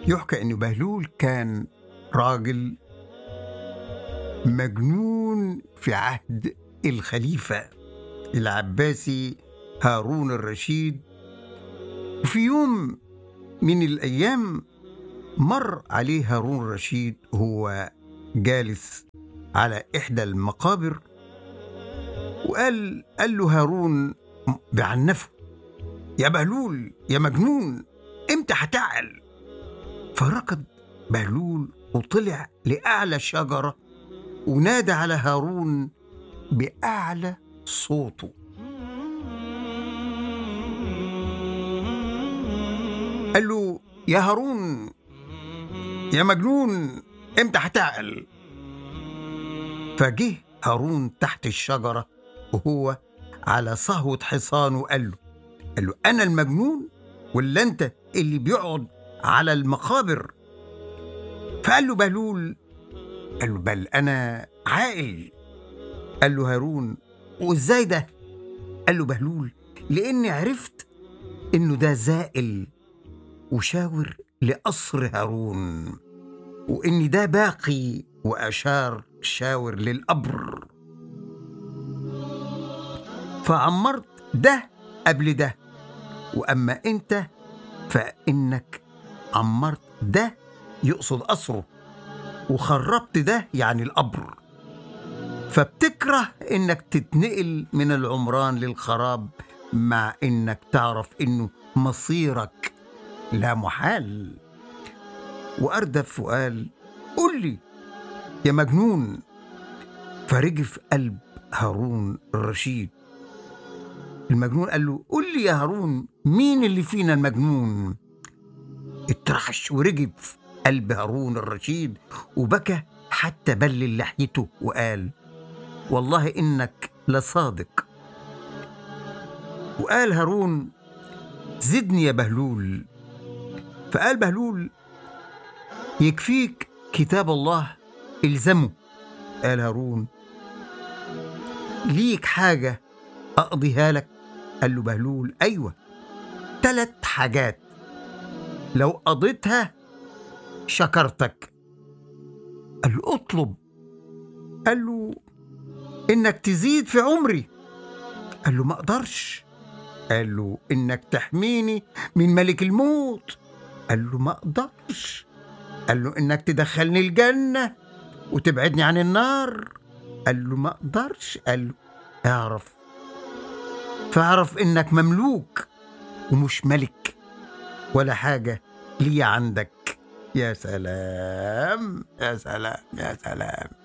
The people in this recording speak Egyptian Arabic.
يحكى أن بهلول كان راجل مجنون في عهد الخليفة العباسي هارون الرشيد وفي يوم من الأيام مر عليه هارون الرشيد هو جالس على إحدى المقابر وقال قال له هارون بعنفه يا بهلول يا مجنون امتى هتعقل فركض بهلول وطلع لأعلى شجرة ونادى على هارون بأعلى صوته قال له يا هارون يا مجنون امتى هتعقل فجه هارون تحت الشجرة وهو على صهوة حصان وقال له قال له أنا المجنون ولا أنت اللي بيقعد على المقابر فقال له بهلول قال له بل أنا عاقل قال له هارون وإزاي ده قال له بهلول لأني عرفت إنه ده زائل وشاور لقصر هارون وإن ده باقي وأشار شاور للقبر فعمرت ده قبل ده وأما أنت فإنك عمرت ده يقصد قصره وخربت ده يعني القبر فبتكره إنك تتنقل من العمران للخراب مع إنك تعرف إنه مصيرك لا محال وأردف وقال قل لي يا مجنون فرجف قلب هارون الرشيد المجنون قال له قل لي يا هارون مين اللي فينا المجنون اترعش ورجف قلب هارون الرشيد وبكى حتى بلل لحيته وقال والله إنك لصادق وقال هارون زدني يا بهلول فقال بهلول يكفيك كتاب الله الزمه قال هارون ليك حاجة أقضيها لك قال له بهلول أيوة تلات حاجات لو قضيتها شكرتك قال له اطلب قال له إنك تزيد في عمري قال له ما أقدرش قال له إنك تحميني من ملك الموت قال له ما أقدرش قال له إنك تدخلني الجنة وتبعدني عن النار قال له ما أقدرش قال له اعرف فاعرف إنك مملوك ومش ملك ولا حاجة لي عندك يا سلام يا سلام يا سلام